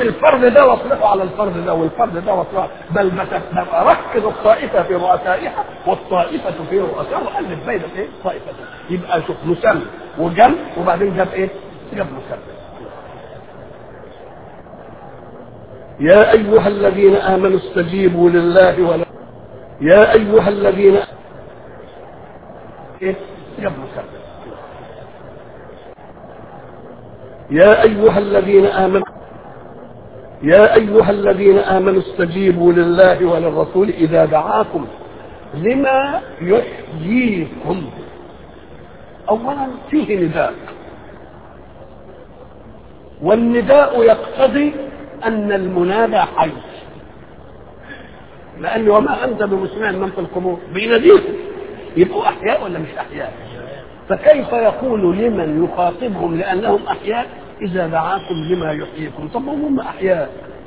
الفرد ده واصلحه على الفرد ده والفرد ده واصلحه بل ببقى ركز الطائفه في رؤسائها والطائفه في رؤسائها والف بين ايه طائفتين يبقى شوف مسمى وجمع وبعدين جاب ايه؟ جاب مسمى يا ايها الذين امنوا استجيبوا لله ولا يا ايها الذين ايه؟ جاب مسمى يا أيها الذين آمنوا يا أيها الذين آمنوا استجيبوا لله وللرسول إذا دعاكم لما يحييكم أولا فيه نداء والنداء يقتضي أن المنادى حي لأن وما أنت بمسمع من في القبور بيناديكم يبقوا أحياء ولا مش أحياء فكيف يقول لمن يخاطبهم لأنهم أحياء إذا دعاكم لما يحييكم طب هم أحياء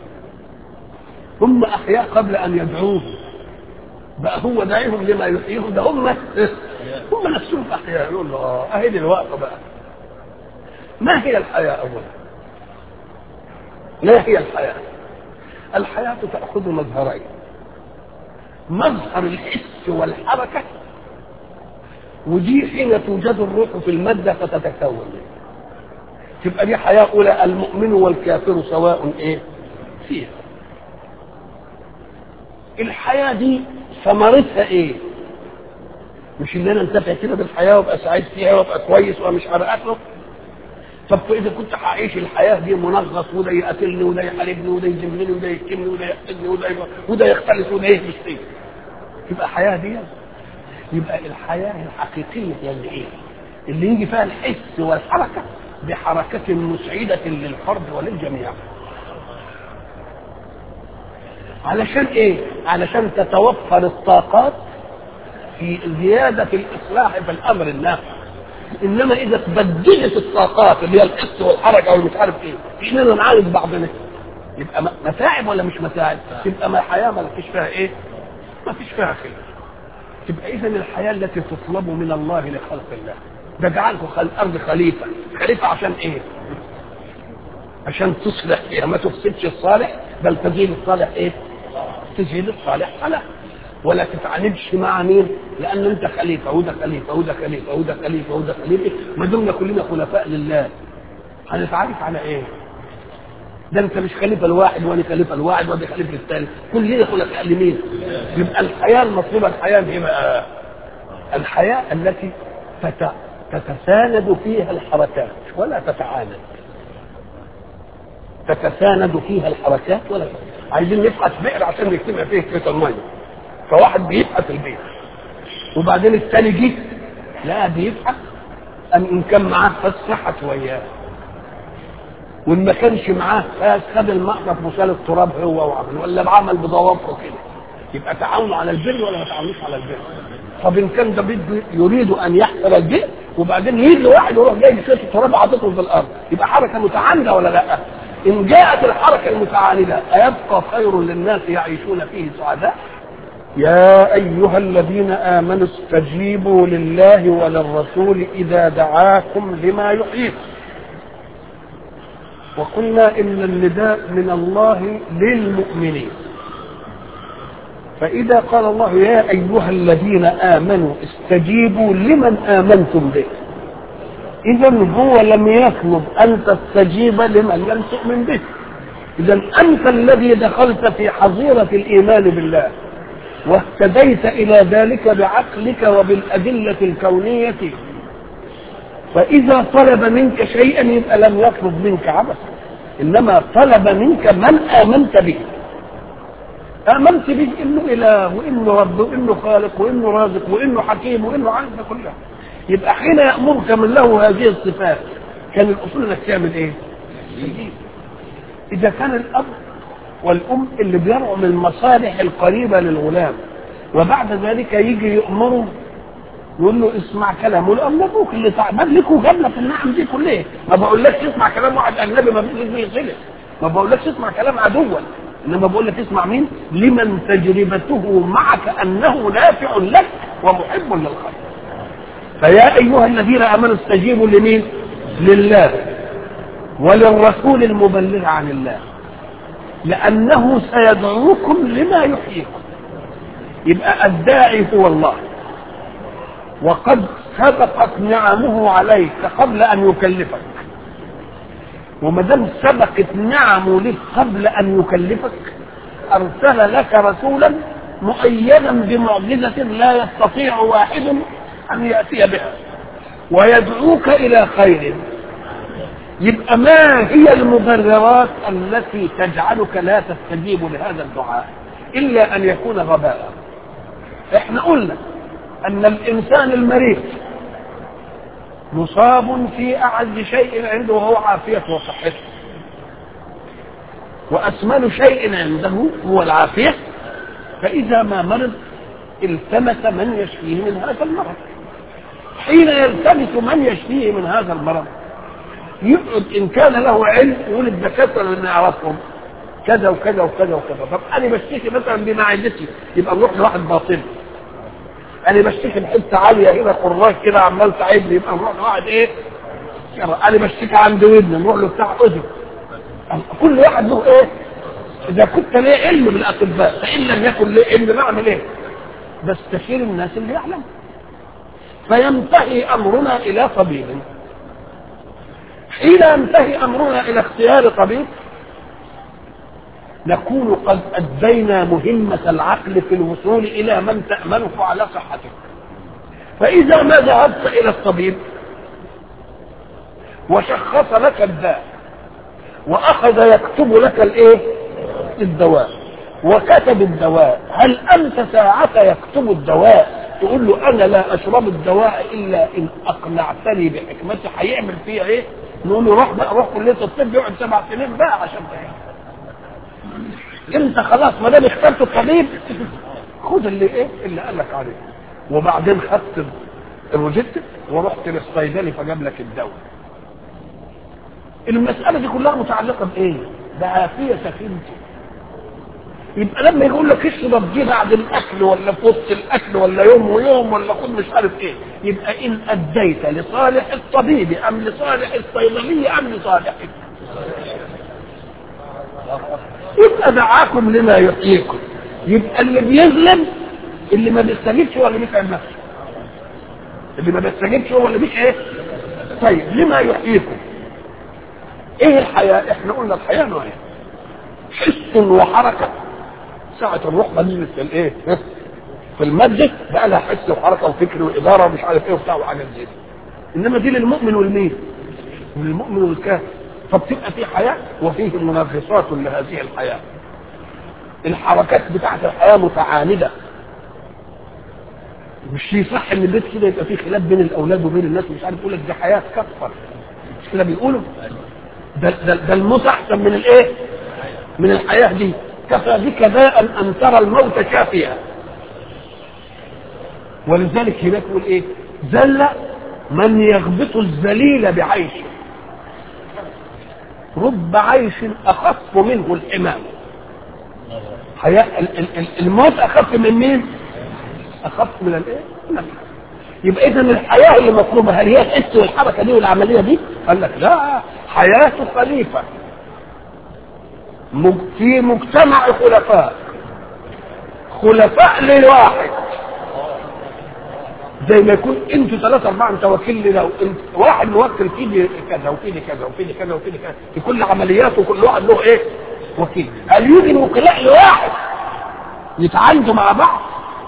هم أحياء قبل أن يدعوه بقى هو داعيهم لما يحييهم ده هم هم نفسهم أحياء يقول له آه أهي الوقت بقى ما هي الحياة أولا ما هي الحياة الحياة تأخذ مظهرين مظهر الحس والحركة ودي حين توجد الروح في المادة فتتكون تبقى دي حياة أولى المؤمن والكافر سواء إيه فيها الحياة دي ثمرتها إيه مش ان انا انتفع كده بالحياه وابقى سعيد فيها وابقى كويس ومش على اخره طب اذا كنت هعيش الحياه دي منغص وده يقتلني وده يحاربني وده يجملني وده يكتمني وده يحسدني وده وده يختلس وده يهبس فيه يبقى حياه دي يبقى الحياه الحقيقيه هي اللي ايه؟ اللي يجي فيها الحس والحركه بحركه مسعده للفرد وللجميع. علشان ايه؟ علشان تتوفر الطاقات في زياده الاصلاح في الامر النافع. انما اذا تبدلت الطاقات اللي هي الحس والحركه والمش عارف ايه، احنا نعالج بعضنا. يبقى متاعب ولا مش متاعب؟ تبقى ما الحياه ما فيش فيها ايه؟ ما فيش فيها خير. تبقى اذا الحياه التي تطلب من الله لخلق الله ده جعلكم خلق الارض خليفه خليفه عشان ايه عشان تصلح فيها ما تفسدش الصالح بل تزيل الصالح ايه تزيل الصالح صلاح ولا تتعاندش مع مين لان انت خليفه وده خليفه وده خليفه وده خليفه وده خليفه ما دمنا كلنا خلفاء لله هنتعارف على ايه ده انت مش خليفه الواحد وانا خليفه الواحد وانا خليفه الثاني كلنا خلفاء لمين يبقى الحياه المطلوبه الحياه دي بقى الحياه التي تت... تتساند فيها الحركات ولا تتعاند تتساند فيها الحركات ولا عايزين نبحث بئر عشان نجتمع فيه كيس الميه فواحد بيبحث البئر وبعدين الثاني جه لا بيبحث ان ان كان معاه فسحت وياه وان ما كانش معاه فاس خد المقرف وشال التراب هو وعمل ولا عمل بضوافره كده يبقى تعاونوا على البر ولا ما تعاونوش على البر طب ان كان ده بده يريد ان يحصل البر وبعدين يجي واحد يروح جاي شويه التراب حاططه في الارض يبقى حركه متعانده ولا لا؟ ان جاءت الحركه المتعانده ايبقى خير للناس يعيشون فيه سعداء؟ يا ايها الذين امنوا استجيبوا لله وللرسول اذا دعاكم لما يحييكم وقلنا ان النداء من الله للمؤمنين فاذا قال الله يا ايها الذين امنوا استجيبوا لمن امنتم به اذا هو لم يطلب ان تستجيب لمن لم تؤمن به اذا انت الذي دخلت في حظيره الايمان بالله واهتديت الى ذلك بعقلك وبالادله الكونيه فإذا طلب منك شيئا يبقى لم يطلب منك عبثا إنما طلب منك من آمنت به آمنت به إنه إله وإنه رب وإنه خالق وإنه رازق وإنه حكيم وإنه عارف كلها يبقى حين يأمرك من له هذه الصفات كان الأصول إنك تعمل إيه؟ إذا كان الأب والأم اللي بيرعوا من المصالح القريبة للغلام وبعد ذلك يجي يأمره يقول له اسمع كلامه يقول له ابوك اللي تعبان لك وجاب لك النعم دي كلها ما بقولكش اسمع كلام واحد اجنبي ما فيش فيه صله ما بقولكش اسمع كلام عدوا انما بقول لك اسمع مين لمن تجربته معك انه نافع لك ومحب للخير فيا ايها الذين امنوا استجيبوا لمين لله وللرسول المبلغ عن الله لأنه سيدعوكم لما يحييكم يبقى الداعي هو الله وقد سبقت نعمه عليك قبل أن يكلفك وما دام سبقت نعمه لك قبل أن يكلفك أرسل لك رسولا مؤيدا بمعجزة لا يستطيع واحد أن يأتي بها ويدعوك إلى خير يبقى ما هي المبررات التي تجعلك لا تستجيب لهذا الدعاء إلا أن يكون غباء احنا قلنا أن الإنسان المريض مصاب في أعز شيء عنده وهو عافيته وصحته وأثمن شيء عنده هو العافية فإذا ما مرض التمس من يشفيه من هذا المرض حين يلتمس من يشفيه من هذا المرض يقعد إن كان له علم يقول الدكاترة اللي نعرفهم كذا وكذا وكذا وكذا طب أنا بشتكي مثلا بمعدتي يبقى نروح لواحد باطل أنا بشتكي بحته عالية هنا قراش كده عمال تعبني يبقى نروح لواحد إيه أنا بشتكي عند ودن نروح له بتاع أذن كل واحد له إيه إذا كنت ليه علم بالأطباء فإن لم يكن ليه علم بعمل إيه بستشير الناس اللي يعلم فينتهي أمرنا إلى طبيب حين ينتهي أمرنا إلى اختيار طبيب نكون قد أدينا مهمة العقل في الوصول إلى من تأمنه على صحتك فإذا ما ذهبت إلى الطبيب وشخص لك الداء وأخذ يكتب لك الإيه؟ الدواء وكتب الدواء هل أنت ساعة يكتب الدواء تقول له أنا لا أشرب الدواء إلا إن أقنعتني بحكمتي هيعمل فيها إيه؟ نقول له روح بقى روح كلية الطب يقعد سبع سنين بقى عشان تعمل انت خلاص ما دام اخترت الطبيب خد اللي ايه اللي قال لك عليه وبعدين خدت الروجيت ورحت للصيدلي فجاب لك الدواء المسألة دي كلها متعلقة بإيه؟ بعافية سفينتي يبقى لما يقول لك اشرب دي بعد الأكل ولا في وسط الأكل ولا يوم ويوم ولا خد مش عارف إيه يبقى إن أديت لصالح الطبيب أم لصالح الصيدلي أم لصالحك يبقى دعاكم لما يحييكم يبقى اللي بيظلم اللي ما بيستجيبش هو اللي بيتعب نفسه اللي ما بيستجيبش هو اللي بيش ايه طيب لما يحييكم ايه الحياة احنا قلنا الحياة نوعين حس وحركة ساعة الروح مجلس الايه في المادة بقى لها حس وحركة وفكر وإدارة ومش عارف ايه وبتاع وحاجات زي دي انما دي للمؤمن والمين للمؤمن والكافر فبتبقى في حياة وفيه منافسات لهذه الحياة الحركات بتاعت الحياة متعاندة مش يصح ان البيت كده يبقى فيه خلاف بين الاولاد وبين الناس مش عارف يقول لك دي حياه كفر مش كده بيقولوا ده ده, ده الموت احسن من الايه؟ من الحياه دي كفى بك داء ان ترى الموت شافيا ولذلك هناك يقول ايه؟ ذل من يغبط الذليل بعيشه رب عيش اخف منه الامام حياة الموت اخف من مين؟ اخف من الايه؟ من الحياة. يبقى اذا الحياه اللي مطلوبه هل هي الحس والحركه دي والعمليه دي؟ قال لك لا حياه خليفه في مجتمع خلفاء خلفاء لواحد زي ما يكون انتوا ثلاثة أربعة انت وكيل لو انت واحد موكل فيه كذا وفيه كذا وفيه كذا وفيه كذا في كل عملياته كل واحد له ايه؟ وكيل هل يوجد وكلاء لواحد يتعاندوا مع بعض؟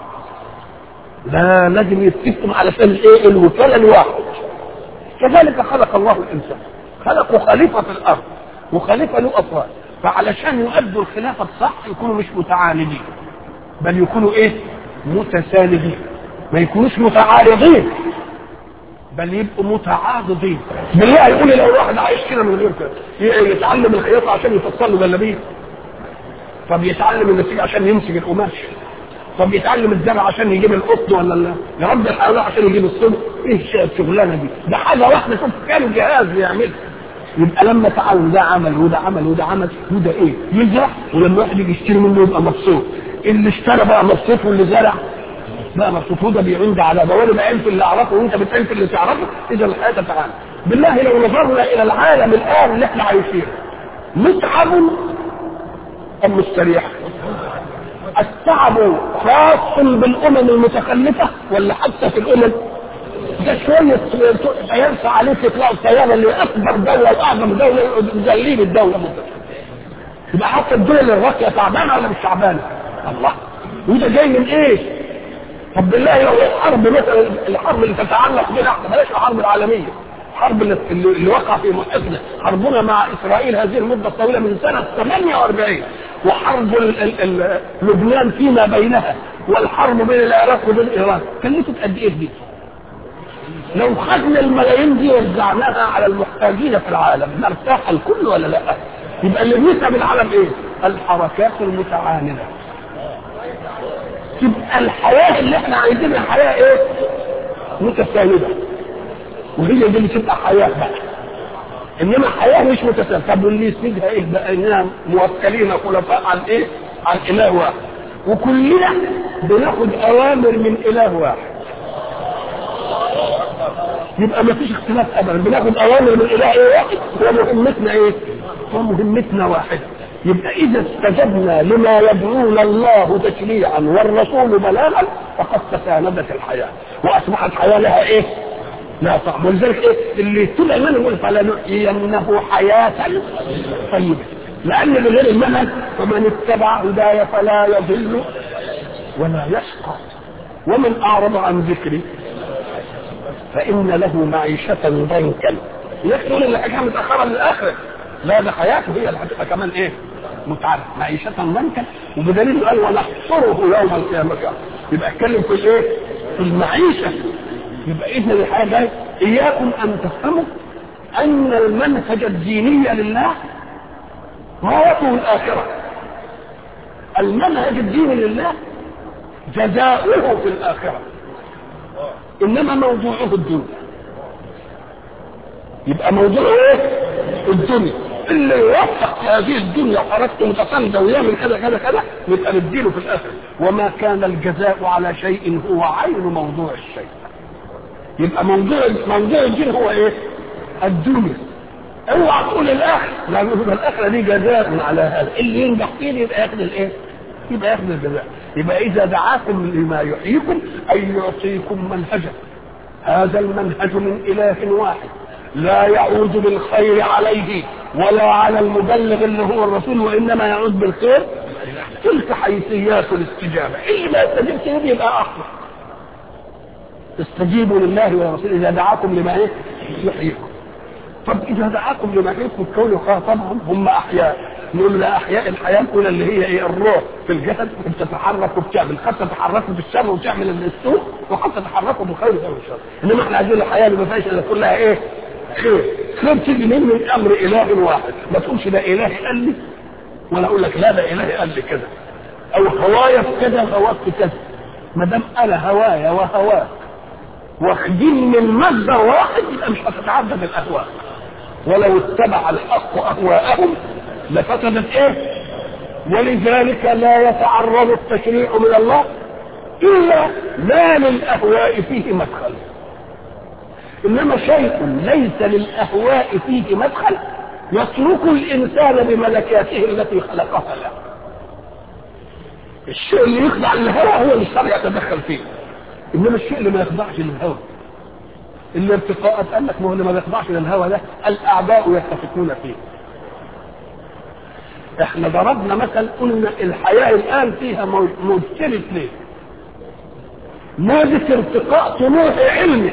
لا لازم يتفقوا علشان الايه؟ الوكالة الواحد كذلك خلق الله الانسان خلقه خليفة في الارض وخليفة له افراد فعلشان يؤدوا الخلافة الصح يكونوا مش متعاندين بل يكونوا ايه؟ متساندين ما يكونوش متعارضين بل يبقوا متعاضدين بالله يقول لو واحد عايش كده من غير كده يتعلم الخياطه عشان يفصل له جلابيه طب يتعلم النسيج عشان يمسك القماش طب يتعلم الزرع عشان يجيب القطن ولا لا يربي الحيوان عشان يجيب الصدق ايه الشغلانه دي ده حاجه واحده شوف كام جهاز يعملها يبقى لما تعالوا ده عمل وده عمل وده عمل وده ايه يزرع ولما واحد يجي يشتري منه يبقى مبسوط اللي اشترى بقى مبسوط واللي زرع بقى مبسوط وده بيعند على ده وانا بعين في اللي اعرفه وانت بتعين في اللي تعرفه اذا الحياه تتعامل بالله لو نظرنا الى العالم الان اللي احنا عايشينه متعب ام مستريح التعب خاص بالامم المتخلفه ولا حتى في الامم ده شويه يرفع عليك يطلعوا الطياره اللي اكبر دوله واعظم دوله مذلين الدوله ممكن يبقى حتى الدول الراقيه تعبانه ولا مش تعبانه؟ الله وده جاي من ايه؟ طب بالله لو الحرب مثلا الحرب اللي تتعلق بنا احنا بلاش الحرب العالميه الحرب اللي, اللي وقع في محيطنا حربنا مع اسرائيل هذه المده الطويله من سنه 48 وحرب ال ال ال لبنان فيما بينها والحرب بين العراق وبين ايران كلفت قد ايه دي؟ لو خدنا الملايين دي وزعناها على المحتاجين في العالم نرتاح الكل ولا لا؟ يبقى اللي بيتعب العالم ايه؟ الحركات المتعامله تبقى الحياه اللي احنا عايزينها حياه ايه؟ متساندة وهي دي اللي تبقى حياه بقى انما حياه مش متساندة طب واللي يسندها ايه بقى اننا موكلين خلفاء عن ايه؟ عن اله واحد وكلنا بناخد اوامر من اله واحد يبقى ما فيش اختلاف ابدا بناخد اوامر من اله ايه واحد ومهمتنا ايه؟ ومهمتنا واحده يبقى اذا استجبنا لما يدعونا الله تشريعا والرسول بلاغا فقد تساندت الحياه واصبحت الحياه لها ايه؟ لا طعم ولذلك ايه؟ اللي طلع منه يقول فلنحيينه حياه طيبه لان من غير المنهج فمن اتبع هداي فلا يضل ولا يشقى ومن اعرض عن ذكري فإن له معيشة ضنكا يقول إن الحكاية متأخرة للآخرة لا ده حياته هي اللي هتبقى كمان إيه؟ متعبة معيشة ضنكا وبدليل قال ونحصره يوم القيامة يبقى اتكلم في الإيه؟ في المعيشة يبقى إذن الحياة ده إياكم أن تفهموا أن المنهج الديني لله غايته الآخرة المنهج الديني لله جزاؤه في الآخرة انما موضوعه الدنيا يبقى موضوعه ايه الدنيا اللي يوفق في هذه الدنيا وحركته متساندة ويعمل كذا كذا كذا يبقى نديله في الاخر وما كان الجزاء على شيء هو عين موضوع الشيء يبقى موضوع موضوع الدين هو ايه الدنيا اوعى تقول الاخر لا يبقى الاخره دي جزاء على هذا اللي ينجح فيه يبقى ياخذ الايه يبقى ياخذ الجزاء يبقى اذا دعاكم لما يحييكم اي يعطيكم منهجا هذا المنهج من اله واحد لا يعود بالخير عليه ولا على المبلغ اللي هو الرسول وانما يعود بالخير تلك حيثيات الاستجابه اللي ما استجبت يبقى اخطا استجيبوا لله ولرسوله اذا دعاكم لما ايه يحييكم طب اذا دعاكم لما يحييكم تكونوا طبعا هم احياء نقول لا احياء الحياه الاولى اللي هي ايه الروح في الجسد بتتحرك وبتعمل قد تتحرك بالشر وتعمل السوء وقد تتحرك بالخير وتعمل الشر انما احنا عايزين الحياه اللي ما فيهاش الا كلها ايه؟ خير خير تيجي من من امر اله واحد ما تقولش ده اله قال لي ولا اقول لك لا ده اله قال لي كذا او هوايا في كذا وهواك في كذا ما دام انا هوايا وهواك واخدين من مصدر واحد يبقى مش هتتعدد الاهواء ولو اتبع الحق اهواءهم لفسدت ايه ولذلك لا يتعرض التشريع من الله الا ما للاهواء فيه مدخل انما شيء ليس للاهواء فيه مدخل يترك الانسان بملكاته التي خلقها له الشيء اللي يخضع للهوى هو اللي الشرع يتدخل فيه انما الشيء اللي ما يخضعش للهوى الارتقاءات قال لك ما هو اللي ما بيخضعش للهوى ده الاعداء يتفقون فيه احنا ضربنا مثل قلنا الحياة الان فيها موجتين اثنين موجة ارتقاء طموح علمي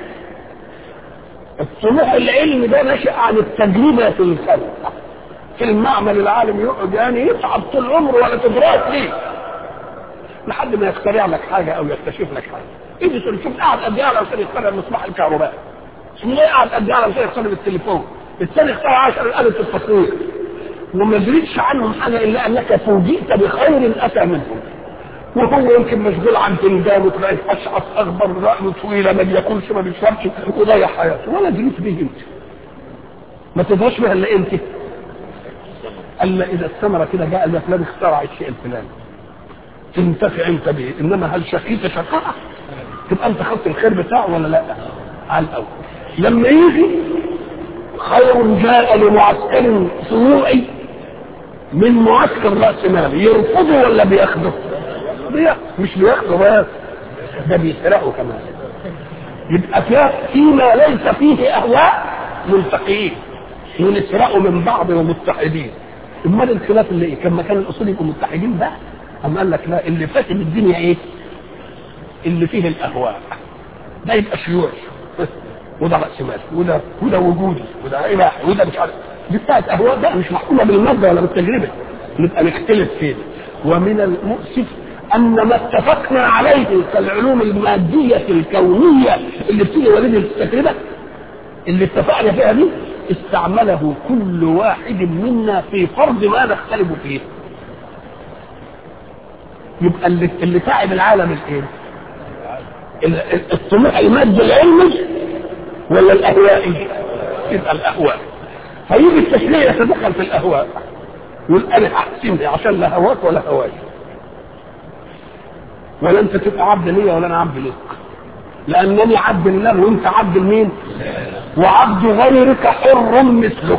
الطموح العلمي ده نشأ عن التجربة في الخلق في المعمل العالم يقعد يعني يتعب طول عمره ولا تدراك ليه لحد ما يخترع لك حاجة او يكتشف لك حاجة اديسون شوف قاعد قد ايه علشان يخترع مصباح الكهرباء اسمه ايه قاعد قد ايه علشان يخترع التليفون الثاني اخترع 10000 التصوير وما دريتش عنهم حاجه الا انك فوجئت بخير اتى منهم وهو يمكن مشغول عن فنجان وتلاقي اشعث اخبر رأيه طويله ما بياكلش ما بيشربش وضيع حياته ولا دريت به انت ما تدريش بها الا انت الا اذا الثمره كده جاء قال فلان اخترع الشيء الفلاني تنتفع انت به انما هل شقيت شقاء تبقى انت خدت الخير بتاعه ولا لا على الاول لما يجي خير جاء لمعسكر صنوعي من معسكر راس مال يرفضه ولا بياخده؟ بياخده مش بياخده بس ده بيسرقه كمان يبقى فيها فيما ليس فيه اهواء ملتقيين ونسرقوا من بعض ومتحدين امال الخلاف اللي ايه؟ كان كان الاصول يبقوا متحدين بقى اما قال لك لا اللي فاتن الدنيا ايه؟ اللي فيه الاهواء ده يبقى شيوعي وده راس مال وده وده وجودي وده اباحي وده مش عارف دي بتاعت اهواء بقى مش محكومه بالماده ولا بالتجربه نبقى نختلف فيه ومن المؤسف ان ما اتفقنا عليه كالعلوم الماديه الكونيه اللي بتيجي وليده التجربه اللي اتفقنا فيها دي استعمله كل واحد منا في فرض ما نختلف فيه يبقى اللي, اللي تعب العالم الايه؟ الطموح المادي العلمي ولا الاهوائي؟ يبقى الاهواء فيجي التشريع يتدخل في الاهواء يقول انا احسن عشان لا هواك ولا هواي ولا انت تبقى عبد ليا ولا انا عبد ليك لانني عبد لله وانت عبد لمين وعبد غيرك حر مثلك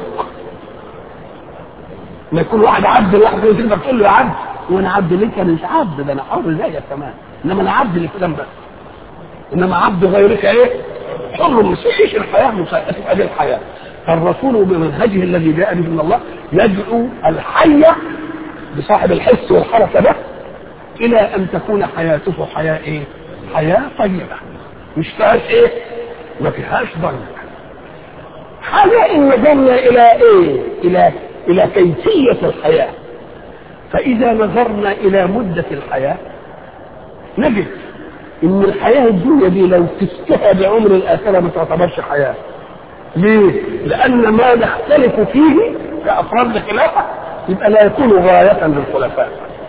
ما يكون واحد عبد لواحد تقدر تقول له يا عبد وانا عبد ليك انا مش عبد ده انا حر زيك كمان انما انا عبد لفلان بس انما عبد غيرك ايه حر مش يعيش الحياه مسيئه هذه الحياه فالرسول بمنهجه الذي جاء به من الله يدعو الحي بصاحب الحس والحركه ده الى ان تكون حياته حياه ايه؟ حياه طيبه مش فيهاش ايه؟ ما فيهاش ضنك حاجه ان نظرنا الى ايه؟ الى الى كيفيه الحياه فاذا نظرنا الى مده الحياه نجد ان الحياه الدنيا دي لو تشتهى بعمر الاخره ما تعتبرش حياه ليه؟ لأن ما نختلف فيه كأفراد الخلافة يبقى لا يكون غاية للخلفاء.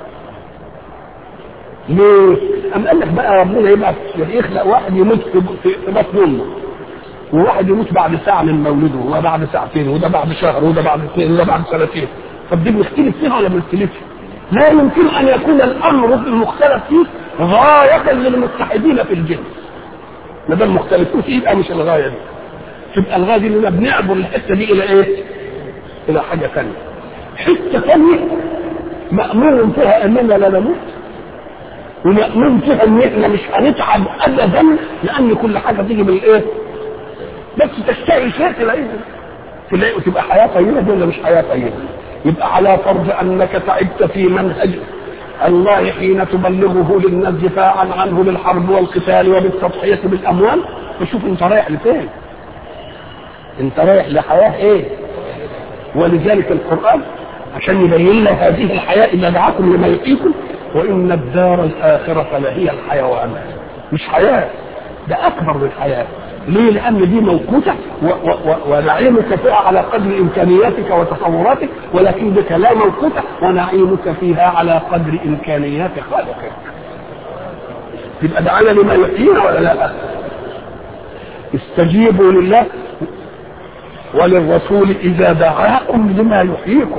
ليه؟ أم قال لك بقى ربنا يبعث يخلق واحد يموت في بطن أمه وواحد يموت بعد ساعة من مولده وبعد ساعتين وده بعد شهر وده بعد اثنين وده بعد سنتين. طب دي بنختلف فيها ولا ما بنختلفش؟ لا يمكن أن يكون الأمر المختلف فيه غاية للمتحدين في الجنس. ما دام مختلفين فيه يبقى مش الغاية دي. تبقى الغايه دي اننا بنعبر الحته دي الى ايه؟ الى حاجه ثانيه. حته ثانيه مأمون فيها اننا لا نموت ومأمون فيها ان احنا مش هنتعب ابدا لان كل حاجه تيجي من الايه؟ بس تشتهي شيء تلاقيه تلاقيه تبقى حياه طيبه دي ولا مش حياه طيبه؟ يبقى على فرض انك تعبت في منهج الله حين تبلغه للناس دفاعا عنه بالحرب والقتال وبالتضحيه بالاموال فشوف انت رايح لفين؟ انت رايح لحياه ايه ولذلك القران عشان يبين لنا هذه الحياه اذا دعاكم لما يحييكم وان الدار الاخره لهي الحيوان مش حياه ده اكبر من الحياه ليه؟ لأن دي موقوتة ونعيمك فيها على قدر إمكانياتك وتصوراتك ولكن بك لا موقوتة ونعيمك فيها على قدر إمكانيات خالقك. يبقى دعانا لما يحيينا ولا لا؟ استجيبوا لله وللرسول إذا دعاكم لما يحييكم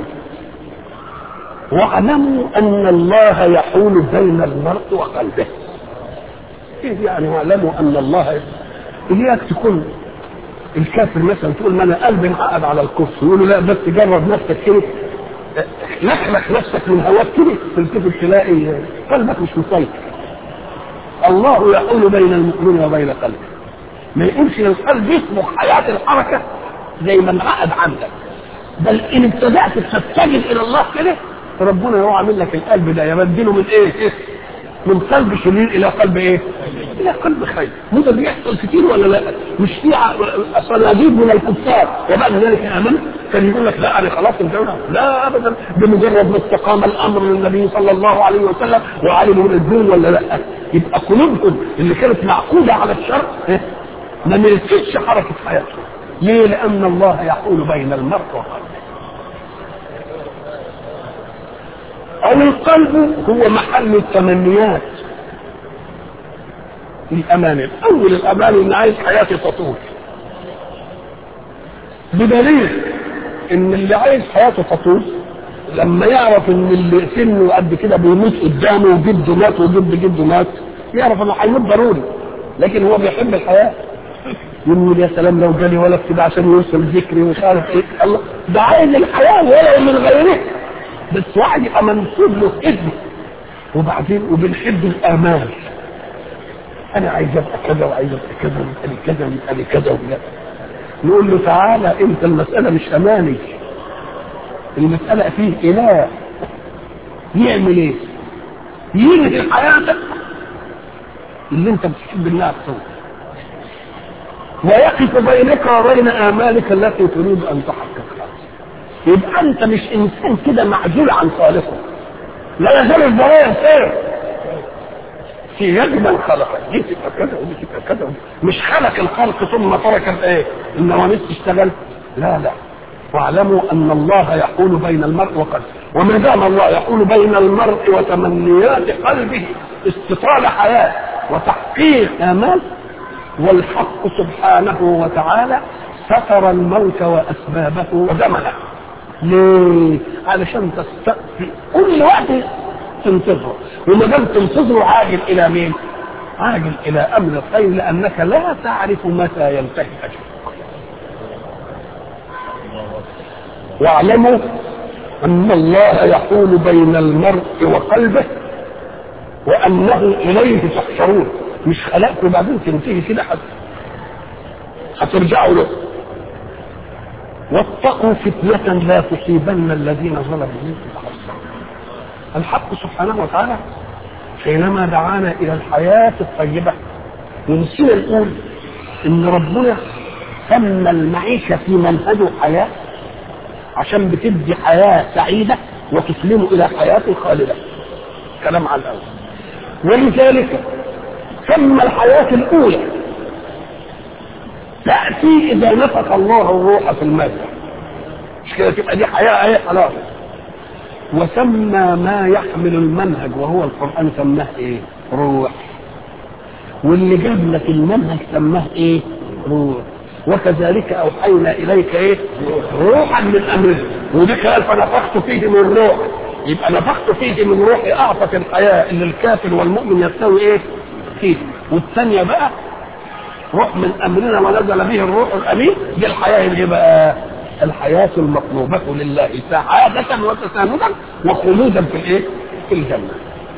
واعلموا أن الله يحول بين المرء وقلبه إيه يعني واعلموا أن الله إياك تكون الكافر مثلا تقول ما أنا قلبي انعقد على الكفر يقول له لا بس جرب نفسك كده لحلح نفسك من هواك كده تلتفت تلاقي قلبك مش مسيطر الله يحول بين المؤمن وبين قلبه ما يقولش للقلب يصبح حياة الحركة زي ما انعقد عندك بل ان ابتدأت تتجه الى الله كده ربنا هو عامل لك القلب ده يبدله من ايه؟ من قلب شرير الى قلب ايه؟ الى قلب خير وده بيحصل كتير ولا لا؟ مش في صناديق من الكفار وبعد ذلك امن كان يقول لك لا انا خلاص انتهينا لا ابدا بمجرد ما استقام الامر للنبي صلى الله عليه وسلم وعلموا من الدين ولا لا؟ يبقى قلوبهم اللي كانت معقوده على الشر ما ملكتش حركه حياتهم ليه؟ لأن الله يحول بين المرء وقلبه. أو القلب هو محل التمنيات. الأماني، أول الأماني إن عايز حياتي تطول. بدليل إن اللي عايز حياته تطول لما يعرف إن اللي سنه قد كده بيموت قدامه وجده مات وجد جده مات يعرف إنه هيموت ضروري. لكن هو بيحب الحياة يقول يا سلام لو جالي ولد كده عشان يوصل ذكري ومش عارف ايه الله ده عايز الحياه ولو من غيره بس واحد يبقى منسوب له ابنه وبعدين وبنحب الامال انا عايز ابقى كذا وعايز ابقى كذا ويبقى لي كذا ويبقى لي كذا ويبقى نقول له تعالى انت المساله مش اماني المساله فيه اله يعمل ايه؟ ينهي حياتك اللي انت بتحب انها تصور ويقف بينك وبين امالك التي تريد ان تحققها يبقى انت مش انسان كده معزول عن خالقه لا يزال الزراير خير في يد من خلقك دي تبقى كذا ودي تبقى كذا ودي. مش خلق الخلق ثم ترك الايه النواميس تشتغل لا لا واعلموا ان الله يحول بين المرء وقلبه وما دام الله يحول بين المرء وتمنيات قلبه استطال حياه وتحقيق امال والحق سبحانه وتعالى ستر الموت واسبابه وزمنه ليه؟ علشان تستقبل كل وقت تنتظره وما دام تنتظره عاجل الى مين؟ عاجل الى امر الخير لانك لا تعرف متى ينتهي اجلك. واعلموا ان الله يحول بين المرء وقلبه وانه اليه تحشرون مش خلقكم بعدين تنتهي كده حتى هترجعوا له واتقوا فتنة لا تصيبن الذين ظلموا منكم خاصة الحق سبحانه وتعالى حينما دعانا إلى الحياة الطيبة ونسينا نقول إن ربنا سمى المعيشة في منهجه حياة عشان بتدي حياة سعيدة وتسلمه إلى حياة خالدة كلام على الأول ولذلك سمى الحياة الأولى تأتي إذا نفخ الله الروح في المادة مش كده تبقى دي حياة أهي خلاص وسمى ما يحمل المنهج وهو القرآن سماه إيه؟ روح واللي جاب لك المنهج سماه إيه؟ روح وكذلك أوحينا إليك إيه؟ روحا من أمرنا وذكر قال فنفخت فيه من روح يبقى نفخت فيه من روحي أعطت الحياة اللي الكافر والمؤمن يستوي إيه؟ فيه والثانية بقى روح من امرنا ونزل به الروح الامين دي الحياه اللي بقى الحياه المطلوبه لله سعاده وتساندا وخلودا في الايه؟ في الجنه.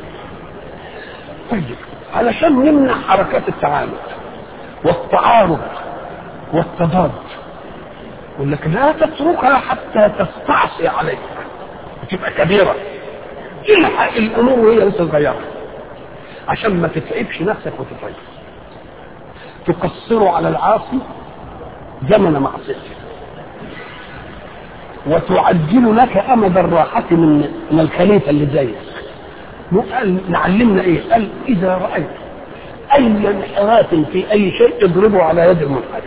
طيب علشان نمنع حركات التعامل والتعارض والتضاد يقول لك لا تتركها حتى تستعصي عليك وتبقى كبيره الحق الامور وهي لسه صغيره عشان ما تتعبش نفسك وتتعب تقصر على العاصي زمن معصيته وتعجل لك امد الراحه من من الخليفه اللي زيك قال نعلمنا ايه؟ قال اذا رايت اي انحراف في اي شيء اضربه على يد المنحرف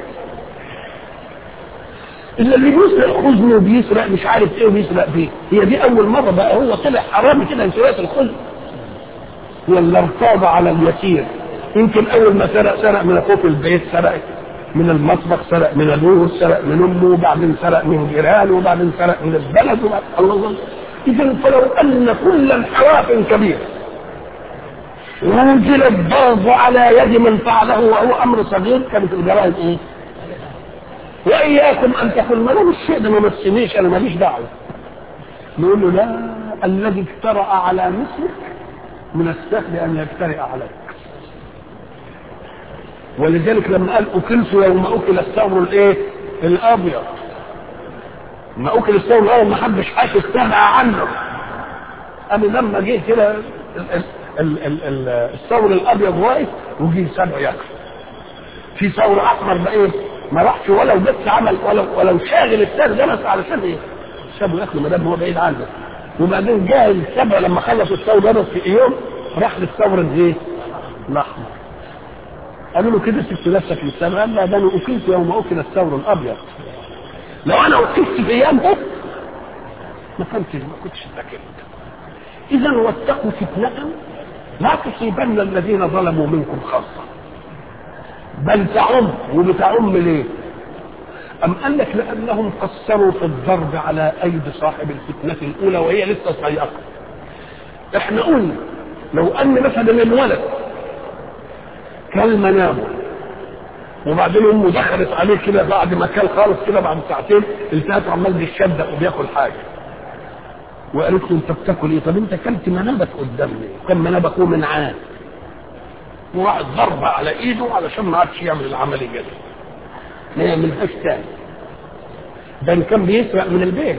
الا اللي بيسرق خزن وبيسرق مش عارف ايه وبيسرق فيه هي دي اول مره بقى هو طلع حرامي كده سرقه الخزن ولا ارتاض على اليسير يمكن اول ما سرق سرق من اخوه في البيت سرق من المطبخ سرق من ابوه سرق من امه وبعدين سرق من جيرانه وبعدين سرق من البلد وبعدين الله الله اذا فلو ان كل انحراف كبير ونزل الضرب على يد من فعله وهو امر صغير كانت الجرائم ايه؟ واياكم ان تقول ما انا مش شيء ده ما مسنيش انا ماليش دعوه نقول له لا الذي اجترأ على مثلك من السهل ان يجترئ عليك ولذلك لما قال اكلت يوم اكل الثور الايه؟ الابيض ما اكل الثور الابيض ما حدش حاسس استغنى عنه انا لما جه كده الثور الابيض واقف وجه سبع ياكل في ثور احمر بقى ايه؟ ما راحش ولو بس عمل ولو ولو شاغل الثاني ده بس علشان ايه؟ سابوا ياكلوا ما دام هو بعيد عنه وبعدين جاء السبع لما خلص الثور ده في يوم راح للثور الايه؟ الاحمر قالوا له كده سبت نفسك للسبع قال لا ده انا اكلت يوم اكل الثور الابيض لو انا اكلت في ايامه ما كنتش ما كنتش اتكلت اذا واتقوا فتنه لا تصيبن الذين ظلموا منكم خاصه بل تعم وبتعم ليه أم قال لك لأنهم قصروا في الضرب على أيدي صاحب الفتنة الأولى وهي لسه صغيرة احنا قلنا لو أن مثلا الولد كان منامه وبعدين امه دخلت عليه كده بعد ما كان خالص كده بعد ساعتين التهت عمال بيشدق وبياكل حاجه وقالت له انت بتاكل ايه طب انت كلت منابك قدامي كان منابك هو من عاد وواحد ضربة على ايده علشان ما عادش يعمل العملية دي ما يعملهاش تاني ده إن كان بيسرق من البيت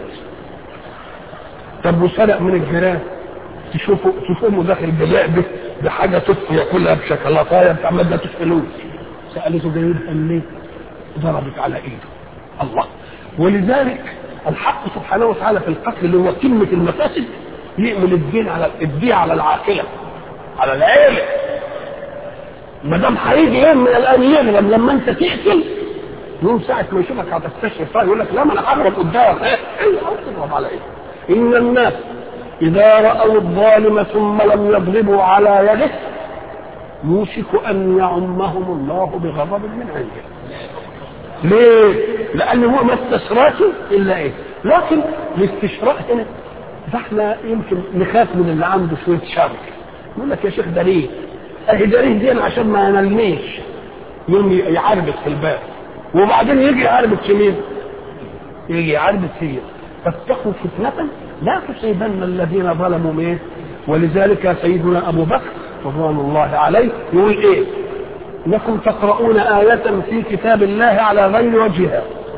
طب وسرق من الجيران تشوفوا تشوفوا داخل بلعبه بحاجه تطفي ياكلها بشوكولاتايه بتاع ما ادتوش فلوس سالته جايبها منين؟ ضربت على ايده الله ولذلك الحق سبحانه وتعالى في القتل اللي هو كلمه المفاسد يعمل الدين على الدين على العاقله على العيله ما دام هيجي يوم من الان يغلب لما انت تقتل يوم ساعة ما يشوفك هتستشفى فيها يقول لك لا ما انا هضرب قدامك ايه ايه هتضرب على ايه؟ ان الناس اذا راوا الظالم ثم لم يضربوا على يده يوشك ان يعمهم الله بغضب من عنده. ليه؟ لان هو ما استشراش الا ايه؟ لكن الاستشراء هنا ده احنا يمكن نخاف من اللي عنده شويه شر. يقول لك يا شيخ ده ليه؟ اهي ده ليه دي عشان ما ينالنيش. يوم يعربك في الباب. وبعدين يجي يعربك في مين؟ يجي يعربك فيه. فاتقوا فتنة لا تصيبن الذين ظلموا منه ولذلك سيدنا ابو بكر رضوان الله عليه يقول ايه؟ انكم تقرؤون آية في كتاب الله على غير وجهها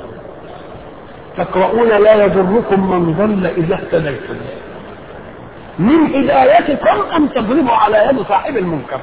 تقرؤون لا يضركم من ضل اذا اهتديتم من هدايتكم ان تضربوا على يد صاحب المنكر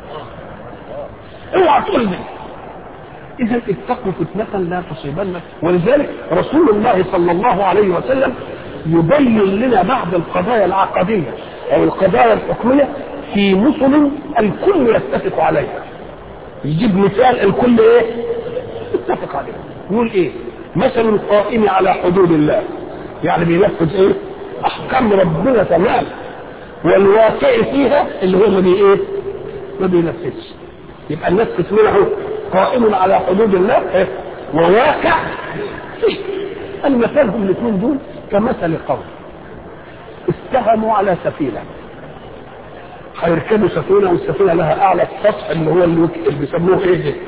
اوعى تقول لي اذا اتقوا فتنه لا تصيبن ولذلك رسول الله صلى الله عليه وسلم يبين لنا بعض القضايا العقديه او القضايا الحكميه في مثل الكل يتفق عليها يجيب مثال الكل ايه يتفق عليه يقول ايه مثل القائم على حدود الله يعني بينفذ ايه احكام ربنا تمام والواقع فيها اللي هو ما بي ايه ما بينفذش يبقى الناس تسمعه قائم على حدود الله إيه؟ وواقع فيه المثال هم الاثنين دول كمثل قوم استهموا على سفينه هيركبوا سفينه والسفينه لها اعلى السطح اللي هو اللي بيسموه ايه ده؟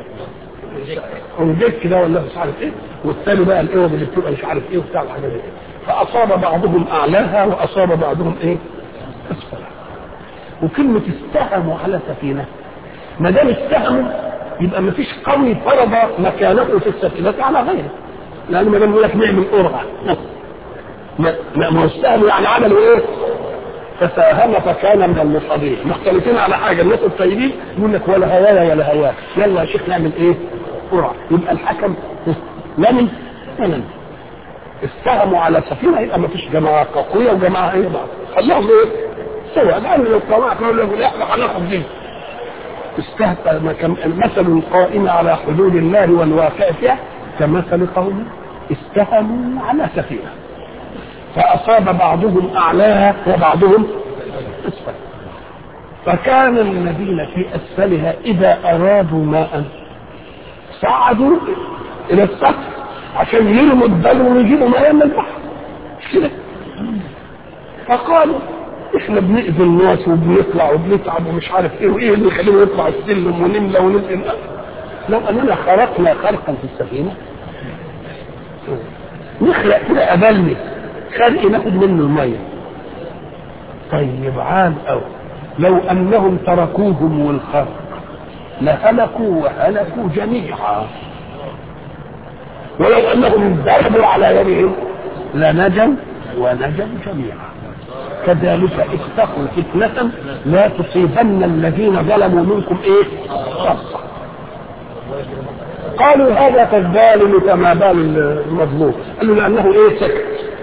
اونجيك ده ولا مش عارف ايه والثاني بقى الاوض اللي بتبقى مش عارف ايه وبتاع الحاجات دي فاصاب بعضهم اعلاها واصاب بعضهم ايه؟ اسفلها وكلمه استهموا على سفينه ما دام استهموا يبقى ما فيش قوي فرض مكانته في السفينه على غيره لان ما دام يقول لك نعمل قرعه ما ما استهموا يعني عملوا ايه؟ فساهم فكان من المصابين مختلفين على حاجه الناس الطيبين يقول لك ولا هوايا ولا هواك يلا يا شيخ نعمل ايه؟ قرعه يبقى الحكم لمن لمن استهموا على السفينه يبقى ما فيش جماعه قويه وجماعه ايه بعض خليهم ايه؟ سوا لان لو القواعد يقول لك احنا هناخد دي استهتر مثل القائم على حدود الله والواقع فيها كمثل قوم استهموا على سفينه فأصاب بعضهم أعلاها وبعضهم أسفل فكان الذين في أسفلها إذا أرادوا ماء صعدوا إلى السطح عشان يرموا الدلو ويجيبوا ماء من البحر مش كده فقالوا احنا بنأذي الناس وبنطلع وبنتعب ومش عارف ايه وايه اللي يخلينا نطلع السلم ونملى وننقل لو اننا خرقنا خرقا في السفينه نخلق كده قبلني خلق ناخد منه الميه طيب عام أو لو أنهم تركوهم والخلق لهلكوا وهلكوا جميعا ولو أنهم ضربوا على يدهم لنجوا ونجوا جميعا كذلك اتقوا فتنة لا تصيبن الذين ظلموا منكم ايه خاصة قالوا هذا كالظالم كما بال المظلوم قالوا لأنه ايه سكت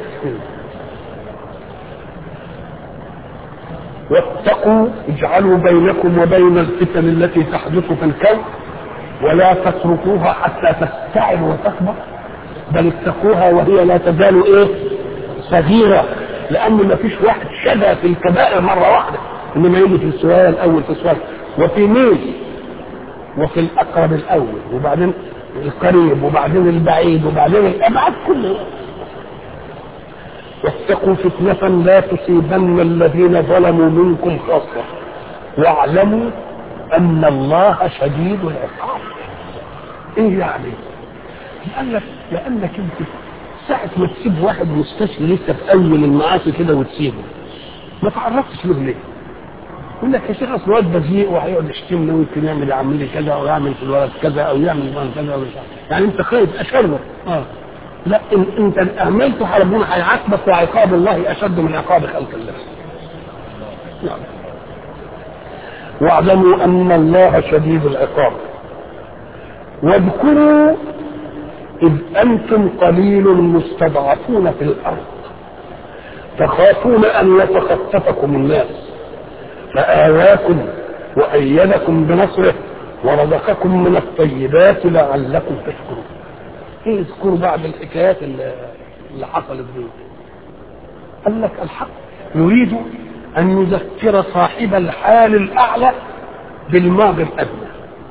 واتقوا اجعلوا بينكم وبين الفتن التي تحدث في الكون ولا تتركوها حتى تستعب وتكبر بل اتقوها وهي لا تزال ايه صغيرة لأن ما فيش واحد شبه في الكبائر مرة واحدة إنما يجي في السؤال الأول في السؤال وفي مين وفي الأقرب الأول وبعدين القريب وبعدين البعيد وبعدين الأبعد كله واتقوا فتنة لا تصيبن الذين ظلموا منكم خاصة واعلموا أن الله شديد العقاب إيه يعني؟ قال لك لأنك أنت ساعة ما تسيب واحد مستشفى لسه في أول المعاصي كده وتسيبه ما تعرفتش له ليه؟ يقول لك يا شيخ اصل الواد بذيء وهيقعد يشتمنا ويمكن يعمل يعمل لي كذا او يعمل في الولد كذا او يعمل في كذا او يعني انت خايف اشر اه لا إن انت اهملته ربنا هيعاقبك وعقاب الله اشد من عقاب خلق الله نعم واعلموا ان الله شديد العقاب واذكروا اذ انتم قليل مستضعفون في الارض تخافون ان يتخطفكم الناس فآواكم وأيدكم بنصره ورزقكم من الطيبات لعلكم تشكرون. ايه اذكروا بعض الحكايات اللي, اللي حصلت دي. قال لك الحق يريد أن يذكر صاحب الحال الأعلى بالماضي الأدنى.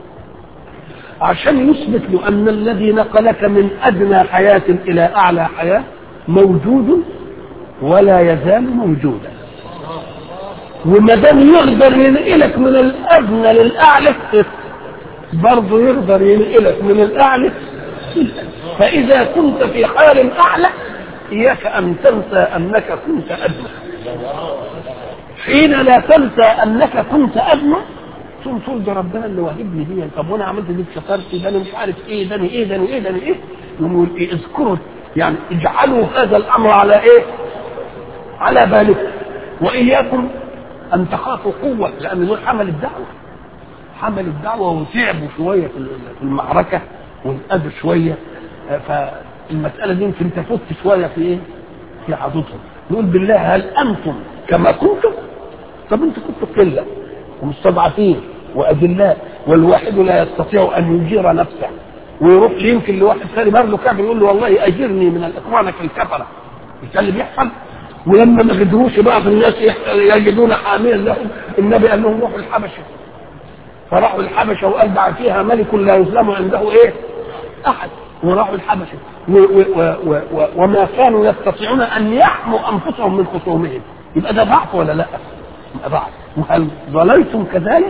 عشان يثبت له أن الذي نقلك من أدنى حياة إلى أعلى حياة موجود ولا يزال موجودا. وما دام يقدر ينقلك من الادنى للاعلى برضه يقدر ينقلك من الاعلى فاذا كنت في حال اعلى اياك ان تنسى انك كنت ادنى حين لا تنسى انك كنت ادنى ثم تقول ده ربنا اللي واهبني دي طب وانا عملت دي شطارتي ده انا مش عارف ايه ده انا ايه ده انا ايه ده انا ايه يقول ايه اذكروا يعني اجعلوا هذا الامر على ايه؟ على بالكم واياكم ان تخافوا قوه لان دول حمل الدعوه حمل الدعوه وتعبوا شويه في المعركه وانقادوا شويه فالمساله دي يمكن تفت شويه في ايه؟ في عضدهم نقول بالله هل انتم كما كنتم؟ طب انتم كنتوا قله ومستضعفين واذلاء والواحد لا يستطيع ان يجير نفسه ويروح يمكن لواحد ثاني برضه كافر يقول له والله اجرني من الاخوانك الكفره مش اللي بيحصل ولما ما قدروش بقى في الناس يجدون حاميا لهم النبي قال لهم روحوا الحبشه فراحوا الحبشه وقال بعد فيها ملك لا يظلم عنده ايه؟ احد وراحوا الحبشه و و و و وما كانوا يستطيعون ان يحموا انفسهم من خصومهم يبقى ده ضعف ولا لا؟ يبقى ضعف وهل ظللتم كذلك؟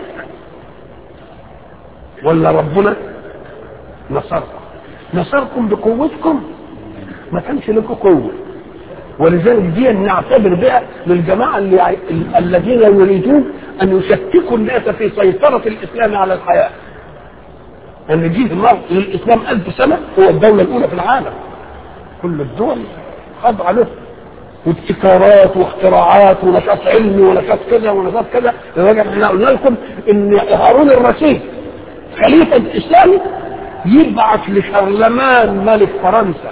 ولا ربنا نصركم نصركم بقوتكم ما كانش لكم قوه ولذلك دي نعتبر بها للجماعه اللي الذين يريدون ان يشككوا الناس في سيطره الاسلام على الحياه. ان جه الله للاسلام ألف سنه هو الدوله الاولى في العالم. كل الدول خاضعه له وابتكارات واختراعات ونشاط علمي ونشاط كذا ونشاط كذا لدرجه احنا قلنا لكم ان هارون الرشيد خليفه الاسلامي يبعث لشرلمان ملك فرنسا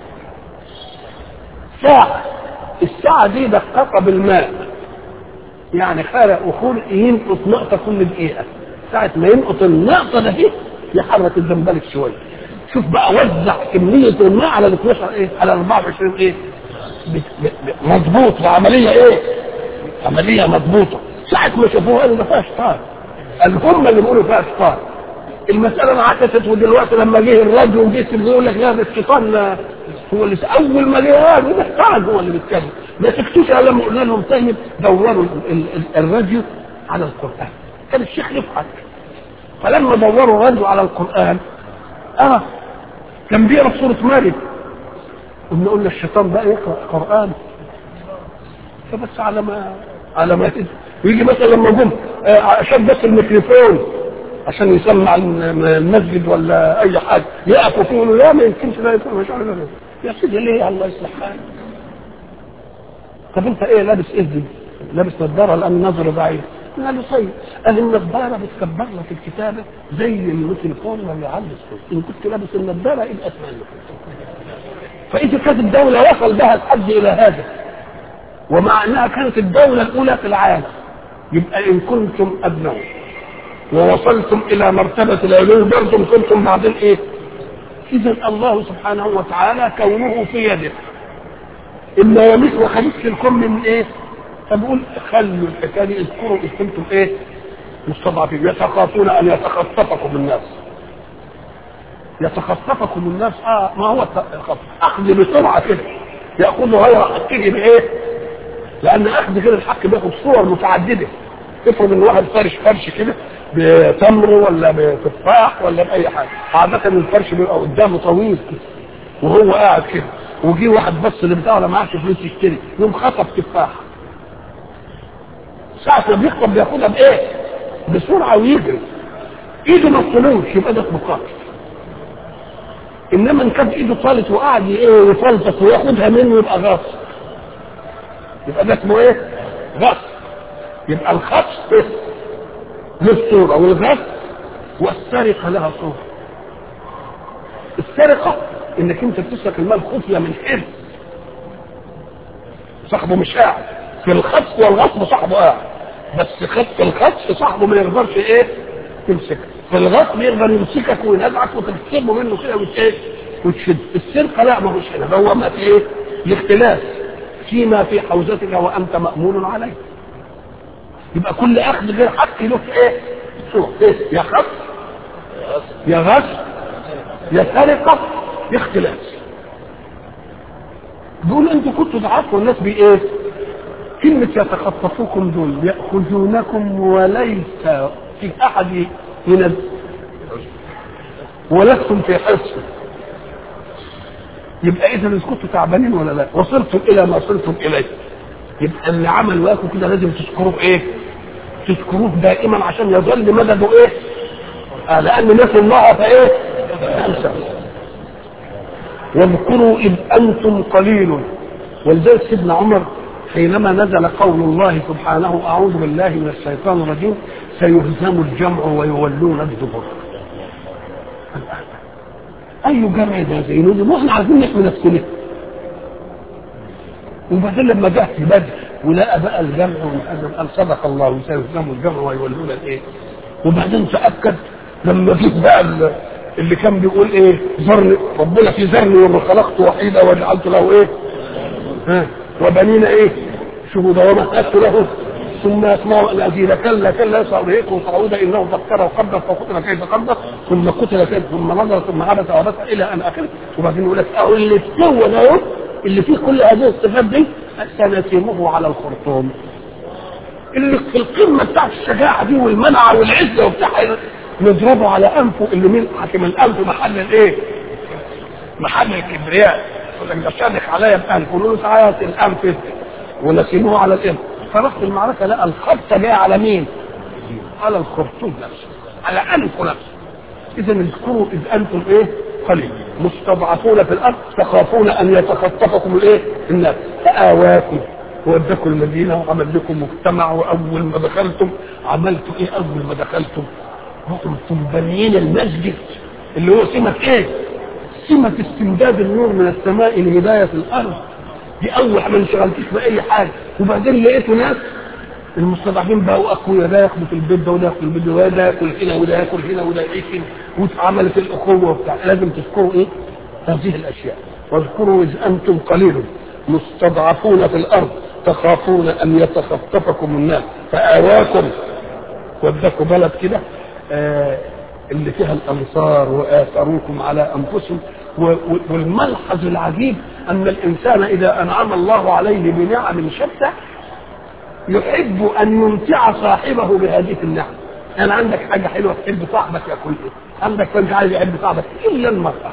ساعة الساعة دي دقيقة بالماء يعني خارق وخول ينقص نقطة كل دقيقة ساعة ما ينقص النقطة ده يحرك الزنبلك شوية شوف بقى وزع كمية الماء على ال 12 ايه على 24 ايه مظبوط وعملية ايه عملية مظبوطة ساعة ما شافوها قالوا ده فيها شطار قال هم اللي بيقولوا فيها شطار المسألة انعكست ودلوقتي لما جه الراديو وجه يقول لك لا ده الشيطان هو اللي اول ما جه ده الشيطان هو اللي بيتكلم ما سكتوش الا لما قلنا لهم طيب دوروا الراديو على القرآن كان الشيخ يضحك فلما دوروا الراديو على القرآن اه كان بيقرا سورة مريم قلنا قلنا الشيطان بقى يقرا قرآن فبس على ما على ما ويجي مثلا لما جم عشان بس الميكروفون عشان يسمع المسجد ولا اي حاجه يقفوا فيه يقولوا لا ما يمكنش لا يكون مش عارف يا سيدي ليه الله يصلح حالك طب انت ايه لابس ايه دي؟ لابس نظاره لان النظر ضعيف قال له طيب قال النظاره بتكبر لك الكتابه زي الميكروفون ولا يعلي الصوت ان كنت لابس النظاره يبقى اسمع فاذا كانت الدوله وصل بها الحد الى هذا ومع انها كانت الدوله الاولى في العالم يبقى ان كنتم ابنوا ووصلتم الى مرتبه العلو برضم كنتم بعدين ايه؟ اذا الله سبحانه وتعالى كونه في يده اما يمس وخليك في الكم من ايه؟ فبقول خلوا الحكايه دي اذكروا اذ كنتم ايه؟ مستضعفين يتخافون ان يتخطفكم الناس يتخطفكم الناس اه ما هو الخطف اخذ بسرعه كده ياخذ غير اكده بايه؟ لان اخذ كده الحق بياخد صور متعدده افرض ان واحد فرش فرش كده بتمر ولا بتفاح ولا باي حاجه عاده الفرش بيبقى قدامه طويل كده وهو قاعد كده وجي واحد بص لبتاعه ولا معاش فلوس يشتري يوم خطف تفاح ساعة ما بيخطب بياخدها بايه؟ بسرعة ويجري ايده ما تصلوش يبقى ده اسمه قاتل انما ان كانت ايده طالت وقعد ايه يفلتط وياخدها منه يبقى غصب يبقى ده اسمه ايه؟ غصب يبقى الخطف له صورة والغصب والسرقة لها صورة السرقة انك انت بتسرق المال خفية من حرص صاحبه مش قاعد في الخطف والغصب صاحبه قاعد بس خط الخطف صاحبه ما يقدرش ايه تمسكك في الغصب يقدر يمسكك وينزعك وتكسبه منه كده وت- وتشد السرقة لا ما هوش هنا ده هو ما في ايه الاختلاف فيما في حوزتك وانت مأمون عليه يبقى كل اخذ غير حق له ايه صورة إيه؟ يا خطف يا غصب يا سرقة يا اختلاس دول انتوا كنتوا تعرفوا الناس بايه كلمة يتخطفوكم دول يأخذونكم وليس في أحد من ولستم في حرص يبقى إذا إذا كنتوا تعبانين ولا لا وصلتم إلى ما صلتم إليه يبقى اللي عمل واكم كده لازم تذكروه بإيه؟ تذكروه دائما عشان يظل مدده إيه؟ آه لأن ناس الله فإيه؟ أنسى واذكروا إذ أنتم قليل ولذلك سيدنا عمر حينما نزل قول الله سبحانه أعوذ بالله من الشيطان الرجيم سيهزم الجمع ويولون الدبر أي جمع ده زينون ما احنا عايزين نحمي نفسنا وبعدين لما جه في بدر ولقى بقى الجمع والحزن قال صدق الله سيهزم الجمع ويولون الايه وبعدين تأكد لما جه بقى ال- اللي كان بيقول ايه ذرني ربنا في ذرني وما خلقت وحيدا وجعلت له ايه ها وبنين ايه شهودا ومهدت له ثم يسمعوا الأذين كلا كلا سأرهقه صعودا إنه فكر وقدر فقتل كيف قدر ثم قتل كيف ثم نظر ثم عبس وبس إلى أن آخره وبعدين يقول لك أهو اللي في هو ده أهو، اللي فيه كل هذه الصفات دي سنسمه على الخرطوم اللي في القمة بتاعت الشجاعة دي والمنعة والعزة وبتاع نضربه على أنفه اللي من حاكم الأنف محل الإيه؟ محل الكبرياء يقول لك ده شادك عليا بأنف يقولوا له تعالى الأنف ونسيبوه على الإنف فراح في المعركة لقى الخبطة جاية على مين؟ على الخرطوم نفسه على أنفه نفسه إذا اذكروا إذ أنتم إيه؟ قليل مستضعفون في الأرض تخافون أن يتخطفكم الإيه؟ الناس فآواكم ودكم المدينة وعمل لكم مجتمع وأول ما دخلتم عملتوا إيه أول ما دخلتم؟ رحتم بانيين المسجد اللي هو سمة إيه؟ سمة استمداد النور من السماء لهداية الأرض دي أول ما انشغلتش بأي حاجة وبعدين لقيتوا ناس المستضعفين بقوا أقوياء ده ياخدوا في البيت ده وده ياخد في البيت ده وده ياكل هنا وده ياكل هنا وده يعيش هنا واتعملت الأخوة وبتاع لازم تذكروا إيه؟ هذه الأشياء واذكروا إذ أنتم قليل مستضعفون في الأرض تخافون أن يتخطفكم الناس فآواكم ودكوا بلد كده آه اللي فيها الأنصار وآثروكم على أنفسهم و- و- والملحظ العجيب أن الإنسان إذا أنعم الله عليه بنعم شتى يحب أن يمتع صاحبه بهذه النعم يعني عندك حاجة حلوة تحب صاحبك ياكل إيه عندك فانت عايز يحب صاحبك إلا المرأة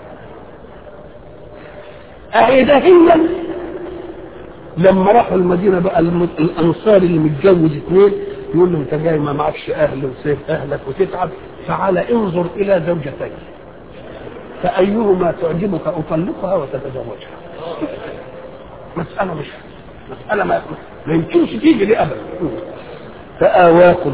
أهي ده هي لما راحوا المدينة بقى الم- الأنصار اللي متجوز اثنين يقول له أنت جاي ما معكش أهل وسيف أهلك وتتعب تعال انظر إلى زوجتين فأيهما تعجبك أطلقها وتتزوجها مسألة مش مسألة ما, ما يمكنش تيجي دي أبدا فآواكم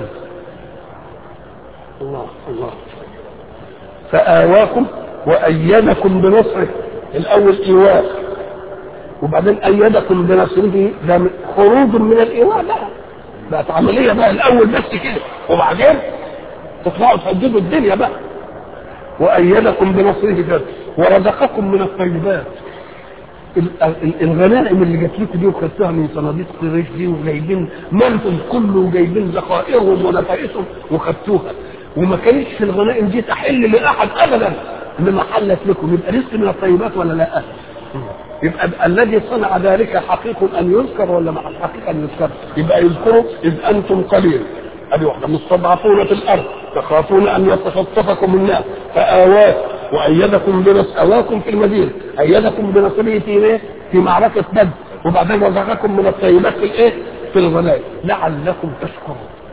الله الله فآواكم وأيدكم بنصره الأول إيواء وبعدين أيدكم بنصره ده من- خروج من الإيواء بقى بقت عملية بقى الأول بس كده وبعدين تطلعوا تهددوا الدنيا بقى وأيدكم بنصره جد ورزقكم من الطيبات ال- ال- الغنائم اللي جات لكم دي وخدتوها من صناديق قريش دي وجايبين مالهم كله وجايبين ذخائرهم ونفائسهم وخدتوها وما كانتش في الغنائم دي تحل لاحد ابدا انما حلت لكم يبقى رزق من الطيبات ولا لا؟ يبقى الذي صنع ذلك حقيق ان يذكر ولا مع حقيق ان يذكر يبقى يذكروا اذ انتم قليل ادي واحده مستضعفون في الارض تخافون ان يتخطفكم الناس فاواكم وايدكم بنصر اواكم في المدينه ايدكم بنصره في ايه؟ في معركه بدر وبعدين رزقكم من الطيبات في الايه؟ في الغنائم لعلكم تشكرون